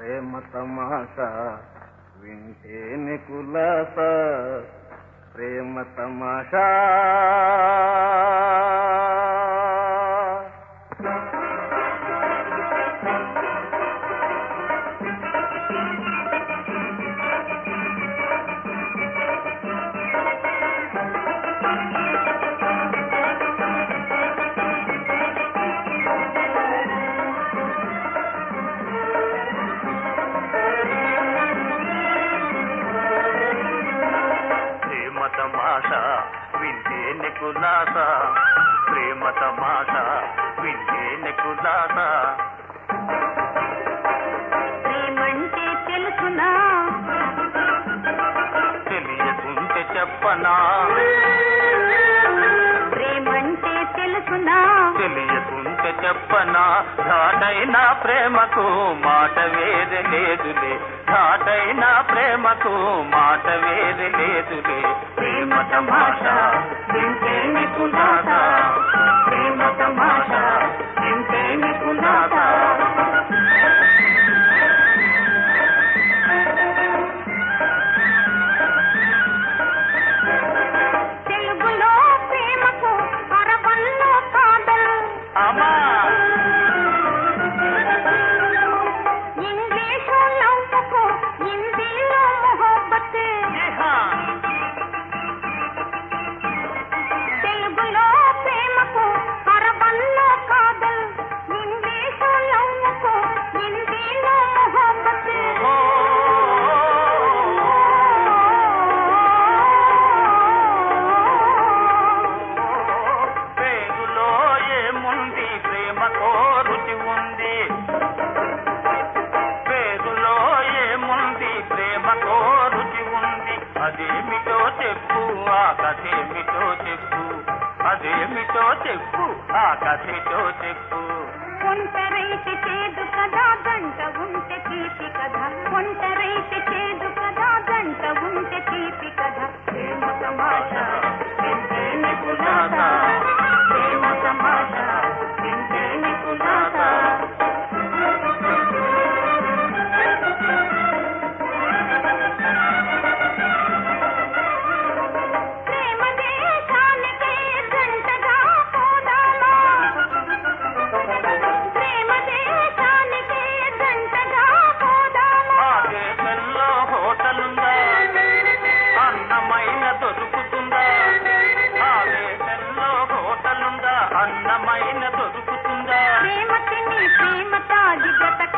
ప్రేమ తమాషా వింటేనే కులాస ప్రేమ తమాషా ప్రేమ తమాష వింటే నికులాస ప్రేమ తమాష వింటే నికులాస ప్రేమంటే తెలుసునా తెలియకుంటే చెప్పనా ప్రేమంటే తెలుసునా తెలియకుంటే చెప్పనా ఘాటైన ప్రేమకు మాట వేరే లేదులే ఘాటైన ప్రేమకు మాట వేరే లేదులే ప్రేమ తమాష వింటే నికులాస ప్రేమ తమాష వింటే నికులాస తెలుగులో ప్రేమకు అరవల్లో కాదల్ అమ్మా ఇంగ్లీషు నవ్వుకు హిందీలో మొహబ్బత్ ఇహా. తెలుగులో ప్రేమకు అరవల్లో కాదల్ ఇంగ్లీషు నవ్వుకు హిందీలో మొహబ్బత్ ఓ. పేరులో ఏముంది ప్రేమకో రుచి ఉంది పేరులో ఏముంది ప్రేమకో రుచి ఉంది అదేమిటో చెప్పు ఆ కథేమిటో చెప్పు అదేమిటో చెప్పు ఆ కథేటో చెప్పు ఒంటరైతే చేదు కదా గంట ఉంటే తీపి కదా ఒంటరైతే చేదు కదా గంట ఉంటే తీపి కదా ప్రేమ తమాషా వింటేనే కులాస ప్రేమ తమాషా వింటేనే కులాస ప్రేమ దేశానికే జంటగా పోదామా ప్రేమ దేశానికే జంటగా పోదామా ఆ దేశంలో హోటలుందా అన్నమైన దొరుకుతుందా ఆ దేశంలో హోటలుందా అన్నమైన దొరుకుతుందా ప్రేమ తిని ప్రేమ తాగి బ్రతక